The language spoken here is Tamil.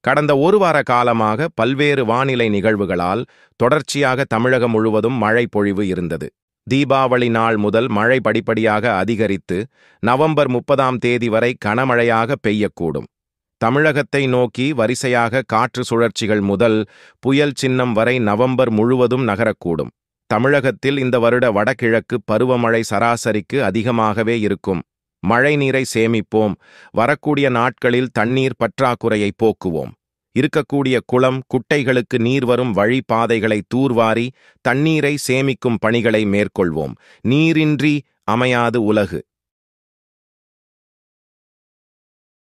கடந்த ஒரு வார காலமாக பல்வேறு வானிலை நிகழ்வுகளால் தொடர்ச்சியாக தமிழகம் முழுவதும் மழை பொழிவு இருந்தது தீபாவளி நாள் முதல் மழை படிப்படியாக அதிகரித்து நவம்பர் முப்பதாம் தேதி வரை கனமழையாக பெய்யக்கூடும் தமிழகத்தை நோக்கி வரிசையாக காற்று சுழற்சிகள் முதல் புயல் சின்னம் வரை நவம்பர் முழுவதும் நகரக்கூடும் தமிழகத்தில் இந்த வருட வடகிழக்கு பருவமழை சராசரிக்கு அதிகமாகவே இருக்கும் மழை நீரை சேமிப்போம் வரக்கூடிய நாட்களில் தண்ணீர் பற்றாக்குறையை போக்குவோம் இருக்கக்கூடிய குளம் குட்டைகளுக்கு நீர் வரும் வழிபாதைகளை தூர்வாரி தண்ணீரை சேமிக்கும் பணிகளை மேற்கொள்வோம் நீரின்றி அமையாது உலகு